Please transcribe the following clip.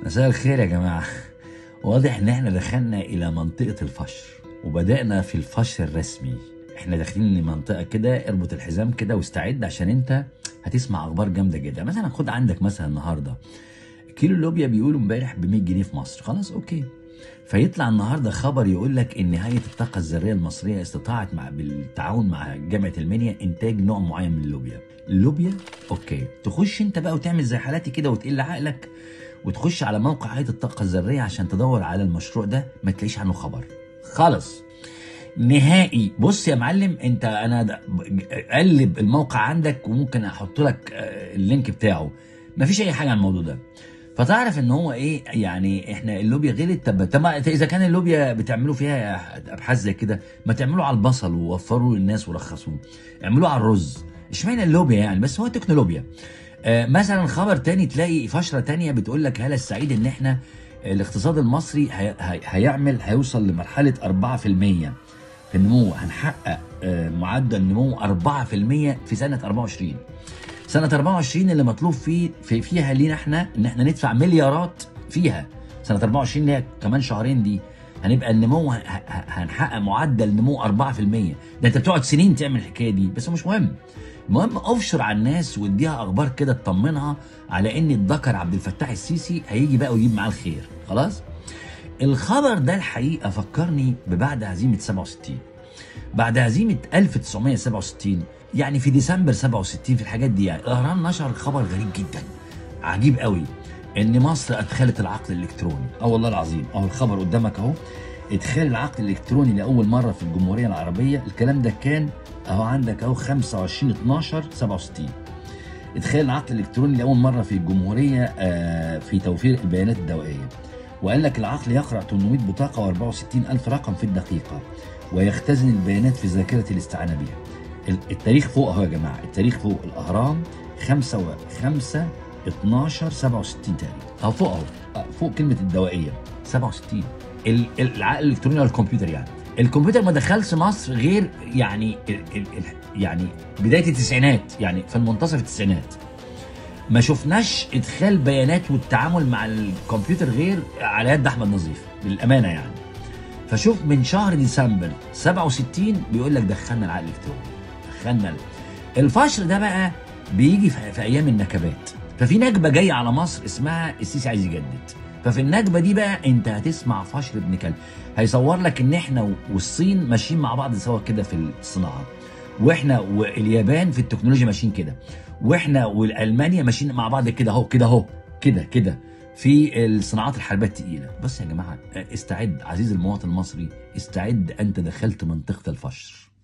مساء الخير يا جماعة واضح ان احنا دخلنا الى منطقة الفشر وبدأنا في الفشر الرسمي احنا داخلين لمنطقة كده اربط الحزام كده واستعد عشان انت هتسمع اخبار جامدة جدا مثلا خد عندك مثلا النهاردة كيلو اللوبيا بيقولوا امبارح ب 100 جنيه في مصر خلاص اوكي فيطلع النهارده خبر يقول لك ان هيئه الطاقه الذريه المصريه استطاعت مع بالتعاون مع جامعه المنيا انتاج نوع معين من اللوبيا اللوبيا اوكي تخش انت بقى وتعمل زي حالاتي كده وتقل عقلك وتخش على موقع هيئه الطاقه الذريه عشان تدور على المشروع ده ما تلاقيش عنه خبر خالص نهائي بص يا معلم انت انا د- قلب الموقع عندك وممكن احط لك آه، اللينك بتاعه مفيش اي حاجه عن الموضوع ده فتعرف ان هو ايه يعني احنا اللوبيا غلت طب طب ما اذا كان اللوبيا بتعملوا فيها ابحاث زي كده ما تعملوا على البصل ووفروا للناس ورخصوه اعملوه على الرز اشمعنى اللوبيا يعني بس هو تكنولوبيا آه مثلا خبر تاني تلاقي فشره تانية بتقول لك هلا السعيد ان احنا الاقتصاد المصري هي هي هيعمل هيوصل لمرحله 4% في النمو هنحقق آه، معدل نمو 4% في سنه 24 سنه 24 اللي مطلوب فيه في فيها لينا احنا ان احنا ندفع مليارات فيها سنه 24 اللي هي كمان شهرين دي هنبقى النمو ه- ه- هنحقق معدل نمو 4% ده انت بتقعد سنين تعمل الحكايه دي بس مش مهم المهم ابشر على الناس واديها اخبار كده تطمنها على ان الذكر عبد الفتاح السيسي هيجي بقى ويجيب معاه الخير خلاص الخبر ده الحقيقه فكرني ببعد هزيمه 67 بعد هزيمه 1967 يعني في ديسمبر 67 في الحاجات دي يعني الاهرام نشر خبر غريب جدا عجيب قوي ان مصر ادخلت العقد الالكتروني اه والله العظيم اهو الخبر قدامك اهو ادخال العقد الالكتروني لاول مره في الجمهوريه العربيه الكلام ده كان اهو عندك اهو 25 12 67 ادخال العقد الالكتروني لاول مره في الجمهوريه آه، في توفير البيانات الدوائيه وقال لك العقل يقرا 800 بطاقه و64 الف رقم في الدقيقه ويختزن البيانات في ذاكره الاستعانه بها ال- التاريخ فوق اهو يا جماعه التاريخ فوق الاهرام 5 و 5 12 67 تقريبا اهو فوق اهو آه، فوق كلمه الدوائيه 67 ال- ال- العقل الالكتروني ولا الكمبيوتر يعني الكمبيوتر ما دخلش مصر غير يعني ال ال ال يعني بدايه التسعينات يعني في المنتصف التسعينات ما شفناش ادخال بيانات والتعامل مع الكمبيوتر غير على يد احمد نظيف بالامانه يعني فشوف من شهر ديسمبر 67 بيقول لك دخلنا العقل الالكتروني دخلنا ال- الفشر ده بقى بيجي في, في ايام النكبات ففي نكبه جايه على مصر اسمها السيسي عايز يجدد ففي النكبه دي بقى انت هتسمع فشر ابن كلب هيصور لك ان احنا والصين ماشيين مع بعض سوا كده في الصناعه واحنا واليابان في التكنولوجيا ماشيين كده واحنا والمانيا ماشيين مع بعض كده اهو كده اهو كده كده في الصناعات الحربيه الثقيله بس يا جماعه استعد عزيزي المواطن المصري استعد انت دخلت منطقه الفشر